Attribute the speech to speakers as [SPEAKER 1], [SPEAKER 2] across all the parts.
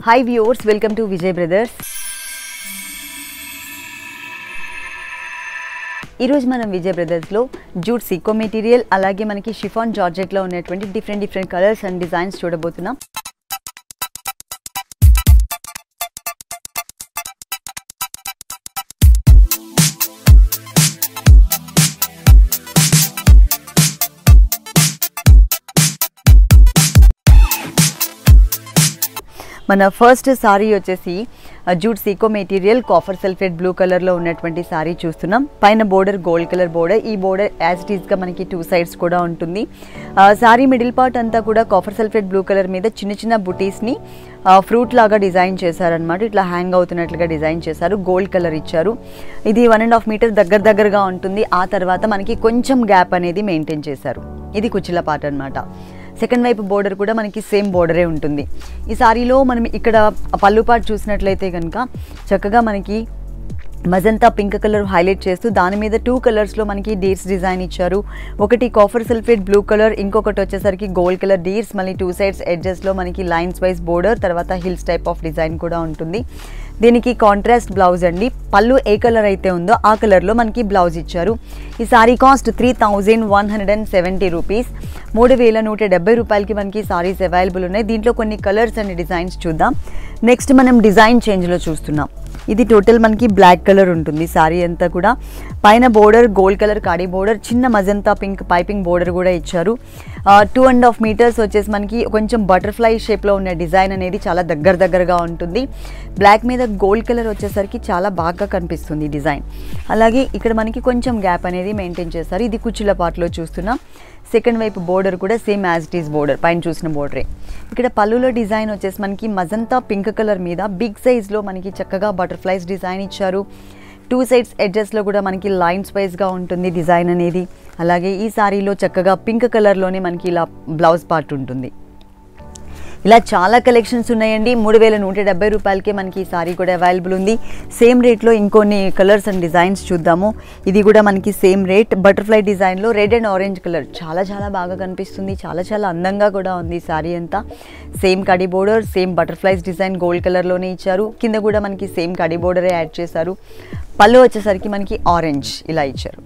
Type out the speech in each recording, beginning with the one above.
[SPEAKER 1] hi viewers welcome to Vijay brothers ఈరోజు మనం విజయ్ బ్రదర్స్లో జూట్ సీకో మెటీరియల్ అలాగే మనకి షిఫాన్ జార్జెట్లో ఉన్నటువంటి different different colours and designs చూడబోతున్నాం మన ఫస్ట్ సారీ వచ్చేసి ఆ, జూట్ సీకో మెటీరియల్ కాఫర్ సల్ఫేట్ బ్లూ కలర్లో ఉన్నటువంటి సారీ చూస్తున్నాం పైన బోర్డర్ గోల్డ్ కలర్ బోర్డర్ ఈ బోర్డర్ యాజ్ ఇట్ ఈస్గా మనకి టూ సైడ్స్ కూడా ఉంటుంది ఆ, సారీ మిడిల్ పార్ట్ అంతా కూడా కాఫర్ సల్ఫేట్ బ్లూ కలర్ మీద చిన్న చిన్న బుటీస్ని ఫ్రూట్ లాగా డిజైన్ చేశారనమాట ఇట్లా హ్యాంగ్ అవుతున్నట్లుగా డిజైన్ చేశారు గోల్డ్ కలర్ ఇచ్చారు ఇది వన్ అండ్ హాఫ్ మీటర్ దగ్గర దగ్గరగా ఉంటుంది ఆ తర్వాత మనకి కొంచెం గ్యాప్ అనేది మెయింటైన్ చేశారు ఇది కుచ్చిల పార్ట్ అనమాట సెకండ్ వైపు బోర్డర్ కూడా మనకి సేమ్ బోర్డరే ఉంటుంది ఈ సారీలో మనం ఇక్కడ పళ్ళు పాటు చూసినట్లయితే కనుక చక్కగా మనకి మజంతా పింక్ కలర్ హైలైట్ చేస్తూ దాని మీద టూ కలర్స్లో మనకి డీర్స్ డిజైన్ ఇచ్చారు ఒకటి కాఫర్ సల్ఫేట్ బ్లూ కలర్ ఇంకొకటి వచ్చేసరికి గోల్డ్ కలర్ డీర్స్ మళ్ళీ టూ సైడ్స్ ఎడ్జెస్లో మనకి లైన్స్ వైజ్ బోర్డర్ తర్వాత హిల్స్ టైప్ ఆఫ్ డిజైన్ కూడా ఉంటుంది దీనికి కాంట్రాస్ట్ బ్లౌజ్ అండి పళ్ళు ఏ కలర్ అయితే ఉందో ఆ కలర్లో మనకి బ్లౌజ్ ఇచ్చారు ఈ sari cost three thousand one hundred and seventy rupees మూడు వేల నూట డెబ్బై రూపాయలకి మనకి సారీస్ అవైలబుల్ ఉన్నాయి దీంట్లో కొన్ని కలర్స్ అండ్ డిజైన్స్ చూద్దాం నెక్స్ట్ మనం డిజైన్ చేంజ్లో చూస్తున్నాం ఇది టోటల్ మనకి బ్లాక్ కలర్ ఉంటుంది సారీ అంతా కూడా పైన బోర్డర్ గోల్డ్ కలర్ కాడి బోర్డర్ చిన్న మజంతా పింక్ పైపింగ్ బోర్డర్ కూడా ఇచ్చారు టూ అండ్ హాఫ్ మీటర్స్ వచ్చేసి మనకి కొంచెం బటర్ఫ్లై షేప్లో ఉన్న డిజైన్ అనేది చాలా దగ్గర దగ్గరగా ఉంటుంది బ్లాక్ మీద గోల్డ్ కలర్ వచ్చేసరికి చాలా బాగా కనిపిస్తుంది ఈ డిజైన్ అలాగే ఇక్కడ మనకి కొంచెం గ్యాప్ అనేది మెయింటైన్ చేస్తారు ఇది కుచ్చుల పార్ట్లో చూస్తున్నాం సెకండ్ వైపు బోర్డర్ కూడా same as it is border పైన చూసిన బోర్డరే ఇక్కడ పళ్ళులో డిజైన్ వచ్చేసి మనకి మజంతా పింక్ కలర్ మీద బిగ్ సైజ్లో మనకి చక్కగా బటర్ఫ్లైస్ డిజైన్ ఇచ్చారు టూ సైడ్స్ ఎడ్జెస్లో కూడా మనకి లైన్స్ వైజ్గా ఉంటుంది డిజైన్ అనేది అలాగే ఈ సారీలో చక్కగా పింక్ కలర్లోనే మనకి ఇలా బ్లౌజ్ పార్ట్ ఉంటుంది ఇలా చాలా కలెక్షన్స్ ఉన్నాయండి మూడు వేల నూట డెబ్బై రూపాయలకే మనకి ఈ సారీ కూడా అవైలబుల్ ఉంది సేమ్ రేట్లో ఇంకొన్ని కలర్స్ అండ్ డిజైన్స్ చూద్దాము ఇది కూడా మనకి సేమ్ రేట్ బటర్ఫ్లై డిజైన్లో రెడ్ అండ్ ఆరెంజ్ కలర్ చాలా చాలా బాగా కనిపిస్తుంది చాలా చాలా అందంగా కూడా ఉంది ఈ సారీ అంతా సేమ్ కడి border same butterflies design gold కలర్లోనే ఇచ్చారు కింద కూడా మనకి సేమ్ కడి బోర్డరే యాడ్ చేశారు పళ్ళు వచ్చేసరికి మనకి ఆరెంజ్ ఇలా ఇచ్చారు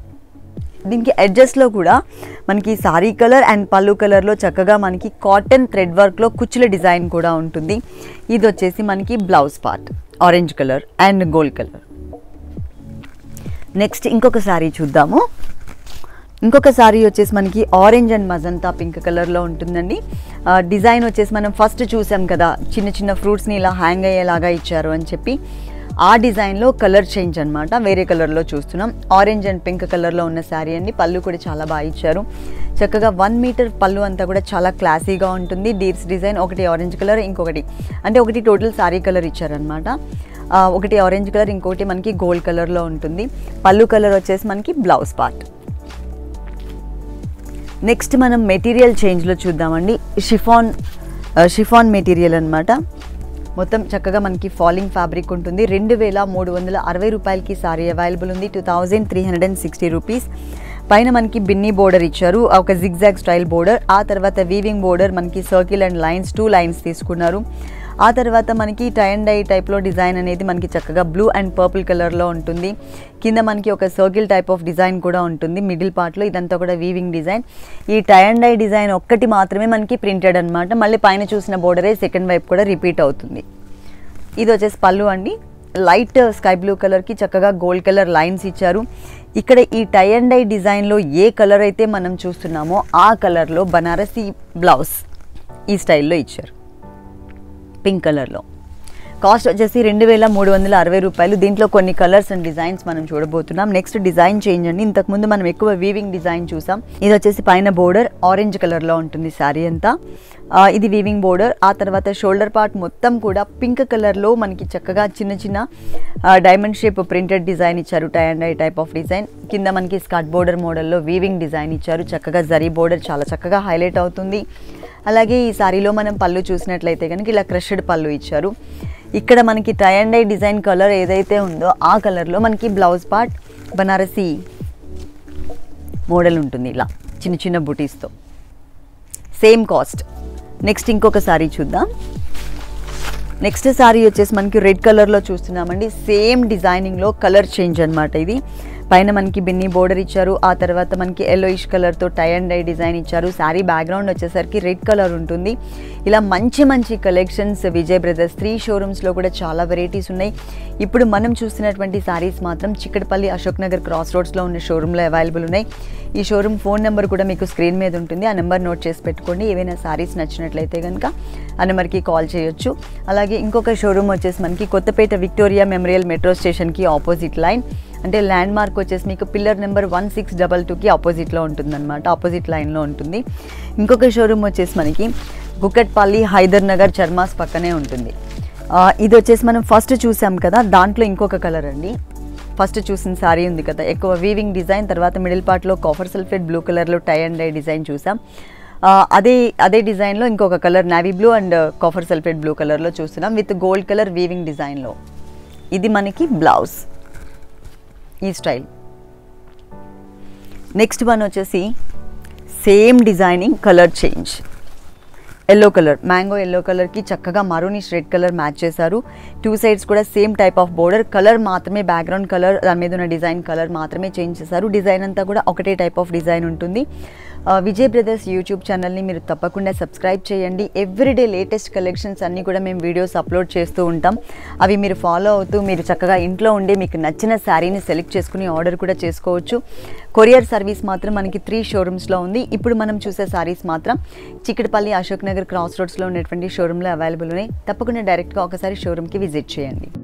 [SPEAKER 1] దీనికి ఎడ్జస్ట్లో కూడా మనకి సారీ కలర్ అండ్ పళ్ళు కలర్లో చక్కగా మనకి కాటన్ థ్రెడ్ వర్క్లో కుచ్చుల డిజైన్ కూడా ఉంటుంది ఇది వచ్చేసి మనకి blouse part orange colour and gold colour next ఇంకొక సారీ చూద్దాము ఇంకొక సారీ వచ్చేసి మనకి ఆరెంజ్ అండ్ మజంతా పింక్ కలర్లో ఉంటుందండి ఆ, డిజైన్ వచ్చేసి మనం ఫస్ట్ చూసాం కదా చిన్న చిన్న ఫ్రూట్స్ని ఇలా హ్యాంగ్ అయ్యేలాగా ఇచ్చారు అని చెప్పి ఆ డిజైన్లో కలర్ చేంజ్ అనమాట వేరే కలర్లో చూస్తున్నాం ఆరెంజ్ అండ్ పింక్ కలర్లో ఉన్న శారీ అండి పళ్ళు కూడా చాలా బాగా ఇచ్చారు చక్కగా వన్ మీటర్ పళ్ళు అంతా కూడా చాలా క్లాసీగా ఉంటుంది డీర్స్ డిజైన్ ఒకటి ఆరెంజ్ కలర్ ఇంకొకటి అంటే ఒకటి టోటల్ శారీ కలర్ ఇచ్చారనమాట ఆ, ఒకటి ఆరెంజ్ కలర్ ఇంకొకటి మనకి గోల్డ్ కలర్లో ఉంటుంది పళ్ళు కలర్ వచ్చేసి మనకి బ్లౌజ్ పార్ట్ నెక్స్ట్ మనం మెటీరియల్ చేంజ్లో చూద్దామండి షిఫాన్ ఆ, షిఫాన్ మెటీరియల్ అన్నమాట మొత్తం చక్కగా మనకి ఫాలింగ్ ఫ్యాబ్రిక్ ఉంటుంది రెండు వేల మూడు వందల అరవై రూపాయలకి సారీ అవైలబుల్ ఉంది two thousand three hundred and sixty rupees పైన మనకి బిన్నీ బోర్డర్ ఇచ్చారు ఒక జిగ్జాగ్ స్టైల్ బోర్డర్ ఆ తర్వాత వీవింగ్ బోర్డర్ మనకి circle and lines two lines తీసుకున్నారు ఆ తర్వాత మనకి టై అండ్ డై టైప్లో డిజైన్ అనేది మనకి చక్కగా బ్లూ అండ్ పర్పుల్ కలర్లో ఉంటుంది కింద మనకి ఒక సర్కిల్ టైప్ ఆఫ్ డిజైన్ కూడా ఉంటుంది మిడిల్ పార్ట్లో ఇదంతా కూడా వీవింగ్ డిజైన్ ఈ టై అండ్ డై డిజైన్ ఒక్కటి మాత్రమే మనకి ప్రింటెడ్ అనమాట మళ్ళీ పైన చూసిన బోర్డరే సెకండ్ వైపు కూడా రిపీట్ అవుతుంది ఇది వచ్చేసి పళ్ళు అండి లైట్ స్కై బ్లూ కలర్కి చక్కగా గోల్డ్ కలర్ లైన్స్ ఇచ్చారు ఇక్కడ ఈ టై అండ్ డై డిజైన్లో ఏ కలర్ అయితే మనం చూస్తున్నామో ఆ కలర్లో బనారసి బ్లౌజ్ ఈ స్టైల్లో ఇచ్చారు పింక్ కలర్లో కాస్ట్ వచ్చేసి రెండు వేల మూడు వందల అరవై రూపాయలు దీంట్లో కొన్ని కలర్స్ అండ్ డిజైన్స్ మనం చూడబోతున్నాం నెక్స్ట్ డిజైన్ చేంజ్ అండి ఇంతకుముందు మనం ఎక్కువ వీవింగ్ డిజైన్ చూసాం ఇది వచ్చేసి పైన బోర్డర్ ఆరెంజ్ కలర్లో ఉంటుంది శారీ అంతా ఆ, ఇది వీవింగ్ బోర్డర్ ఆ తర్వాత షోల్డర్ పార్ట్ మొత్తం కూడా పింక్ కలర్లో మనకి చక్కగా చిన్న చిన్న డైమండ్ షేప్ ప్రింటెడ్ డిజైన్ ఇచ్చారు tie and I type of design కింద మనకి స్కర్ట్ బోర్డర్ మోడల్లో వీవింగ్ డిజైన్ ఇచ్చారు చక్కగా జరీ బోర్డర్ చాలా చక్కగా హైలైట్ అవుతుంది అలాగే ఈ సారీలో మనం పళ్ళు చూసినట్లయితే కనుక ఇలా క్రష్డ్ పళ్ళు ఇచ్చారు ఇక్కడ మనకి tie and I design colour ఏదైతే ఉందో ఆ కలర్లో మనకి బ్లౌజ్ పార్ట్ బనారసి మోడల్ ఉంటుంది ఇలా చిన్న చిన్న బుటీస్తో సేమ్ కాస్ట్ నెక్స్ట్ ఇంకొక సారీ చూద్దాం నెక్స్ట్ సారీ వచ్చేసి మనకి రెడ్ కలర్లో చూస్తున్నామండి సేమ్ డిజైనింగ్లో కలర్ చేంజ్ అనమాట ఇది పైన మనకి బిన్ని బోర్డర్ ఇచ్చారు ఆ తర్వాత మనకి ఎల్లోయిష్ కలర్తో టై అండ్ డై డిజైన్ ఇచ్చారు శారీ బ్యాక్గ్రౌండ్ వచ్చేసరికి రెడ్ కలర్ ఉంటుంది ఇలా మంచి మంచి కలెక్షన్స్ విజయ్ బ్రదర్స్ త్రీ షోరూమ్స్లో కూడా చాలా వెరైటీస్ ఉన్నాయి ఇప్పుడు మనం చూస్తున్నటువంటి శారీస్ మాత్రం చిక్కడపల్లి అశోక్ నగర్ క్రాస్ రోడ్స్లో ఉన్న షోరూంలో అవైలబుల్ ఉన్నాయి ఈ షోరూమ్ ఫోన్ నెంబర్ కూడా మీకు స్క్రీన్ మీద ఉంటుంది ఆ నెంబర్ నోట్ చేసి పెట్టుకోండి ఏవైనా శారీస్ నచ్చినట్లయితే కనుక ఆ నెంబర్కి కాల్ చేయొచ్చు అలాగే ఇంకొక షోరూమ్ వచ్చేసి మనకి కొత్తపేట విక్టోరియా మెమోరియల్ మెట్రో స్టేషన్కి ఆపోజిట్ లైన్ అంటే ల్యాండ్ మార్క్ వచ్చేసి మీకు pillar number one six double టూకి ఆపోజిట్లో ఉంటుందన్నమాట ఆపోజిట్ లైన్లో ఉంటుంది ఇంకొక షోరూమ్ వచ్చేసి మనకి గుక్కట్పల్లి హైదర్ నగర్ చర్మాస్ పక్కనే ఉంటుంది ఆ, ఇది వచ్చేసి మనం ఫస్ట్ చూసాం కదా దాంట్లో ఇంకొక కలర్ అండి ఫస్ట్ చూసిన సారీ ఉంది కదా ఎక్కువ వీవింగ్ డిజైన్ తర్వాత మిడిల్ పార్ట్లో కాఫర్ సల్ఫేట్ బ్లూ కలర్లో టై అండ్ డై డిజైన్ చూసాం ఆ, అదే అదే డిజైన్లో ఇంకొక colour navy blue and copper sulphate blue కలర్లో చూస్తున్నాం విత్ గోల్డ్ కలర్ వీవింగ్ డిజైన్లో ఇది మనకి బ్లౌజ్ ఈ స్టైల్ నెక్స్ట్ వన్ వచ్చేసి same designing colour change yellow colour mango yellow కలర్కి చక్కగా మరూనిష్ రెడ్ కలర్ మ్యాచ్ చేశారు టూ సైడ్స్ కూడా same type of border colour మాత్రమే బ్యాక్గ్రౌండ్ కలర్ దాని మీద ఉన్న డిజైన్ కలర్ మాత్రమే చేంజ్ చేశారు డిజైన్ అంతా కూడా ఒకటే టైప్ ఆఫ్ డిజైన్ ఉంటుంది ఆ, విజయ్ బ్రదర్స్ యూట్యూబ్ ఛానల్ని మీరు తప్పకుండా సబ్స్క్రైబ్ చేయండి ఎవ్రీడే లేటెస్ట్ కలెక్షన్స్ అన్నీ కూడా మేము వీడియోస్ అప్లోడ్ చేస్తూ ఉంటాం అవి మీరు ఫాలో అవుతూ మీరు చక్కగా ఇంట్లో ఉండి మీకు నచ్చిన శారీని సెలెక్ట్ చేసుకుని ఆర్డర్ కూడా చేసుకోవచ్చు కొరియర్ సర్వీస్ మాత్రం మనకి త్రీ షోరూమ్స్లో ఉంది ఇప్పుడు మనం చూసే సారీస్ మాత్రం చిక్కడపల్లి అశోక్ నగర్ క్రాస్ రోడ్స్లో ఉన్నటువంటి షోరూంలో అవైలబుల్ ఉన్నాయి తప్పకుండా డైరెక్ట్గా ఒకసారి షోరూమ్కి విజిట్ చేయండి